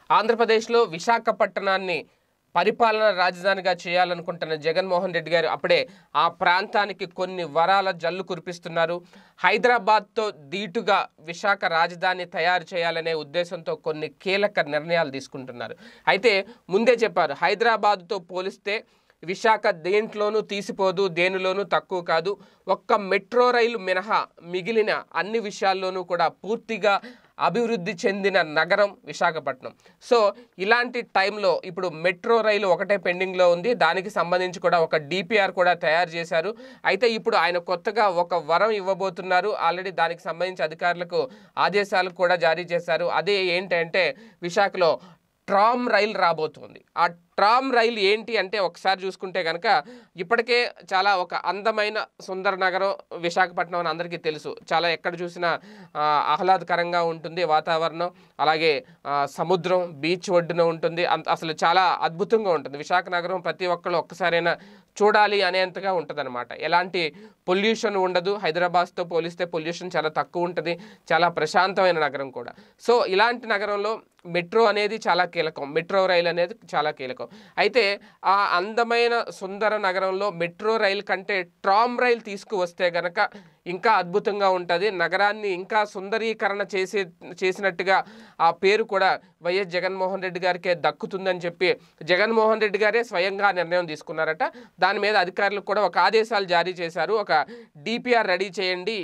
ఆంధ్రప్రదేశ్లో విశాఖపట్టణాన్ని పరిపాలన రాజధానిగా చేయాలనుకుంటున్న జగన్మోహన్ రెడ్డి గారు అప్పుడే ఆ ప్రాంతానికి కొన్ని వరాల జల్లు కురిపిస్తున్నారు హైదరాబాద్తో దీటుగా విశాఖ రాజధాని తయారు చేయాలనే ఉద్దేశంతో కొన్ని కీలక నిర్ణయాలు తీసుకుంటున్నారు అయితే ముందే చెప్పారు హైదరాబాద్తో పోలిస్తే విశాఖ దేంట్లోనూ తీసిపోదు దేనిలోనూ తక్కువ కాదు ఒక్క మెట్రో రైలు మినహా మిగిలిన అన్ని విషయాల్లోనూ కూడా పూర్తిగా అభివృద్ధి చెందిన నగరం విశాఖపట్నం సో ఇలాంటి టైంలో ఇప్పుడు మెట్రో రైలు ఒకటే పెండింగ్లో ఉంది దానికి సంబంధించి కూడా ఒక డిపిఆర్ కూడా తయారు చేశారు అయితే ఇప్పుడు ఆయన కొత్తగా ఒక వరం ఇవ్వబోతున్నారు ఆల్రెడీ దానికి సంబంధించి అధికారులకు ఆదేశాలు కూడా జారీ చేశారు అదే ఏంటంటే విశాఖలో ట్రామ్ రైలు రాబోతుంది ఆ ట్రామ్ రైలు ఏంటి అంటే ఒకసారి చూసుకుంటే కనుక ఇప్పటికే చాలా ఒక అందమైన సుందర నగరం విశాఖపట్నం అని అందరికీ తెలుసు చాలా ఎక్కడ చూసినా ఆ, ఆహ్లాదకరంగా ఉంటుంది వాతావరణం అలాగే ఆ, సముద్రం బీచ్ ఒడ్డున ఉంటుంది అంత అసలు చాలా అద్భుతంగా ఉంటుంది విశాఖ నగరం ప్రతి ఒక్కళ్ళు ఒక్కసారైనా చూడాలి అనేంతగా ఉంటుందన్నమాట ఎలాంటి పొల్యూషన్ ఉండదు హైదరాబాద్తో పోలిస్తే పొల్యూషన్ చాలా తక్కువ ఉంటుంది చాలా ప్రశాంతమైన నగరం కూడా సో ఇలాంటి నగరంలో మెట్రో అనేది చాలా కీలకం మెట్రో రైలు అనేది చాలా కీలకం అయితే ఆ అందమైన సుందర నగరంలో మెట్రో రైలు కంటే ట్రామ్ రైలు తీసుకువస్తే గనక ఇంకా అద్భుతంగా ఉంటుంది నగరాన్ని ఇంకా సుందరీకరణ చేసే చేసినట్టుగా ఆ పేరు కూడా వైఎస్ జగన్మోహన్ రెడ్డి గారికే దక్కుతుందని చెప్పి జగన్మోహన్ రెడ్డి గారే స్వయంగా ఆ నిర్ణయం తీసుకున్నారట దాని మీద అధికారులకు కూడా ఒక ఆదేశాలు జారీ చేశారు ఒక డిపిఆర్ రెడీ చేయండి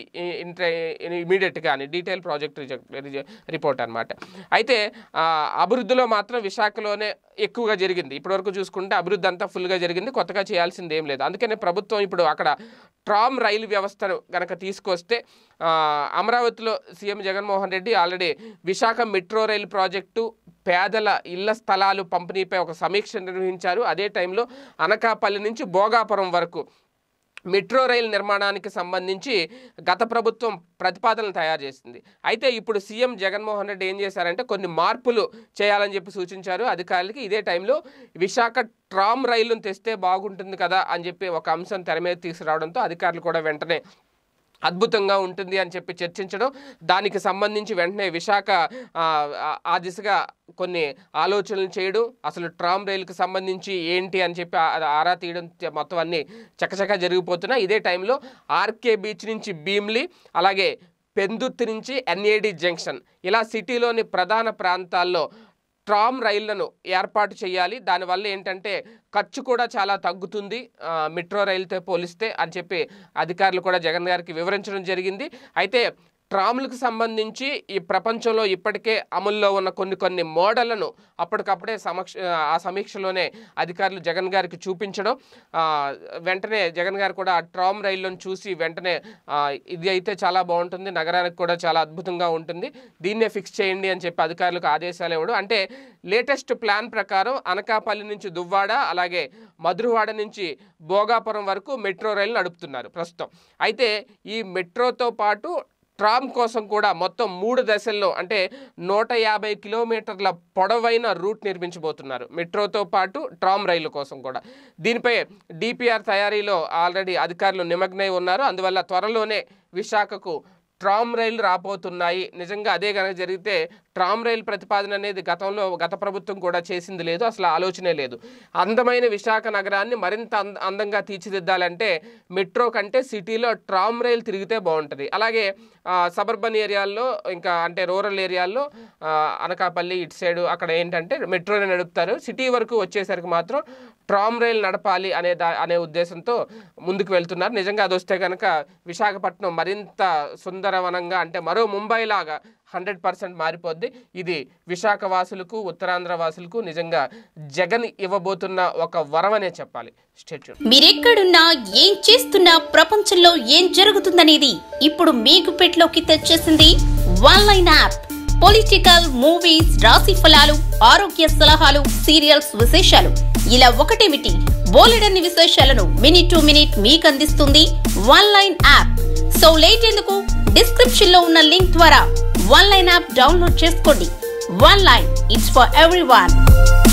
ఇమీడియట్గా అని డీటెయిల్ ప్రాజెక్ట్ రిపోర్ట్ అన్నమాట అయితే ఆ, అభివృద్ధిలో మాత్రం విశాఖలోనే ఎక్కువగా జరిగింది ఇప్పటివరకు చూసుకుంటే అభివృద్ధి అంతా ఫుల్గా జరిగింది కొత్తగా చేయాల్సింది ఏం లేదు అందుకనే ప్రభుత్వం ఇప్పుడు అక్కడ ట్రామ్ రైలు వ్యవస్థను గనక తీసుకొస్తే ఆ, అమరావతిలో CM Jaganmohan Reddy already Visakha metro rail project పేదల ఇళ్ల స్థలాలు పంపిణీపై ఒక సమీక్ష నిర్వహించారు అదే టైంలో అనకాపల్లి నుంచి భోగాపురం వరకు మెట్రో రైలు నిర్మాణానికి సంబంధించి గత ప్రభుత్వం ప్రతిపాదనలు తయారు చేసింది అయితే ఇప్పుడు సీఎం జగన్మోహన్ రెడ్డి ఏం చేశారంటే కొన్ని మార్పులు చేయాలని చెప్పి సూచించారు అధికారులకి ఇదే టైంలో విశాఖ ట్రామ్ రైలును తెస్తే బాగుంటుంది కదా అని చెప్పి ఒక అంశం తెర మీద తీసుకురావడంతో అధికారులు కూడా వెంటనే అద్భుతంగా ఉంటుంది అని చెప్పి చర్చించడం దానికి సంబంధించి వెంటనే విశాఖ ఆ, ఆ- ఆ దిశగా కొన్ని ఆలోచనలు చేయడం అసలు ట్రామ్ రైలుకి సంబంధించి ఏంటి అని చెప్పి ఆ- అది ఆరా తీయడం చ- మొత్తం అన్నీ చకచకా జరిగిపోతున్నాయి ఇదే టైంలో ఆర్కే బీచ్ నుంచి భీమ్లీ అలాగే పెందుర్తి నుంచి ఎన్ఏడి జంక్షన్ ఇలా సిటీలోని ప్రధాన ప్రాంతాల్లో ట్రామ్ రైళ్లను ఏర్పాటు చేయాలి దానివల్ల ఏంటంటే ఖర్చు కూడా చాలా తగ్గుతుంది ఆ, మెట్రో రైలుతో పోలిస్తే అని చెప్పి అధికారులు కూడా జగన్ గారికి వివరించడం జరిగింది అయితే ట్రామ్లకు సంబంధించి ఈ ప్రపంచంలో ఇప్పటికే అమల్లో ఉన్న కొన్ని కొన్ని మోడళ్లను అప్పటికప్పుడే సమక్ష ఆ సమీక్షలోనే అధికారులు జగన్ గారికి చూపించడం ఆ, వెంటనే జగన్ గారు కూడా ఆ ట్రామ్ రైళ్లను చూసి వెంటనే ఆ, ఇది అయితే చాలా బాగుంటుంది నగరానికి కూడా చాలా అద్భుతంగా ఉంటుంది దీన్నే ఫిక్స్ చేయండి అని చెప్పి అధికారులకు ఆదేశాలు ఇవ్వడం అంటే లేటెస్ట్ ప్లాన్ ప్రకారం అనకాపల్లి నుంచి దువ్వాడ అలాగే మధురవాడ నుంచి భోగాపురం వరకు మెట్రో రైలు నడుపుతున్నారు ప్రస్తుతం అయితే ఈ మెట్రోతో పాటు ట్రామ్ కోసం కూడా మొత్తం మూడు దశల్లో అంటే నూట యాభై కిలోమీటర్ల పొడవైన రూట్ నిర్మించబోతున్నారు మెట్రోతో పాటు ట్రామ్ రైలు కోసం కూడా దీనిపై డిపిఆర్ తయారీలో ఆల్రెడీ అధికారులు నిమగ్నై ఉన్నారు అందువల్ల త్వరలోనే విశాఖకు ట్రామ్ రైలు రాబోతున్నాయి నిజంగా అదే కనుక జరిగితే ట్రామ్ రైలు ప్రతిపాదన అనేది గతంలో గత ప్రభుత్వం కూడా చేసింది లేదు అసలు ఆలోచనే లేదు అందమైన విశాఖ నగరాన్ని మరింత అంద అందంగా తీర్చిదిద్దాలంటే మెట్రో కంటే సిటీలో ట్రామ్ రైలు తిరిగితే బాగుంటుంది అలాగే సబర్బన్ ఏరియాల్లో ఇంకా అంటే రూరల్ ఏరియాల్లో ఆ, అనకాపల్లి ఇటు సైడ్ అక్కడ ఏంటంటే మెట్రోని నడుపుతారు సిటీ వరకు వచ్చేసరికి మాత్రం ట్రామ్ రైలు నడపాలి అనే దా అనే ఉద్దేశంతో ముందుకు వెళ్తున్నారు నిజంగా అది వస్తే కనుక విశాఖపట్నం మరింత సుందరవనంగా అంటే మరో ముంబై లాగా హండ్రెడ్ పర్సెంట్ మారిపోద్ది ఇది విశాఖ వాసులకు ఉత్తరాంధ్ర వాసులకు నిజంగా జగన్ ఇవ్వబోతున్న ఒక వరం అనే చెప్పాలి స్టేట్యూన్ మీరెక్కడున్నా ఏం చేస్తున్నా ప్రపంచంలో ఏం జరుగుతుందనేది ఇప్పుడు మీ గుప్పెట్లోకి తెచ్చేసింది one line app political movies రాశి ఫలాలు ఆరోగ్య సలహాలు సీరియల్స్ విశేషాలు ఇలా ఒకటేమిటి బోలెడన్ని విశేషాలను మినిట్ టు మినిట్ మీకు అందిస్తుంది one line app so late ఎందుకు డిస్క్రిప్షన్ లో ఉన్న లింక్ ద్వారా వన్ లైన్ యాప్ డౌన్లోడ్ చేసుకోండి one line it's for every